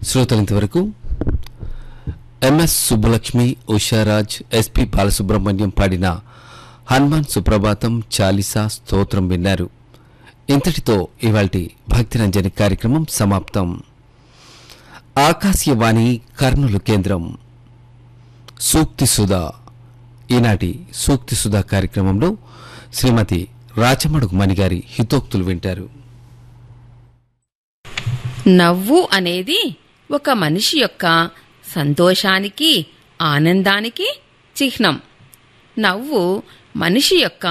శ్రోతలంతవరకు ఎంఎస్ సుబ్బలక్ష్మి ఉషారాజ్ ఎస్పి బాలసుబ్రహ్మణ్యం పాడిన హనుమాన్ సుప్రభాతం చాలీసా స్తోత్రం విన్నారు ఇంతటితో ఇవాల్టి భక్తిరంజని కార్యక్రమం సమాప్తం ఆకాశవాణి కర్నూలు కేంద్రం సూక్తి సుధా ఈనాటి సూక్తి సుధా కార్యక్రమంలో శ్రీమతి రాచమడుగు మణిగారి హితోక్తులు వింటారు నవ్వు అనేది ఒక మనిషి యొక్క సంతోషానికి ఆనందానికి చిహ్నం నవ్వు మనిషి యొక్క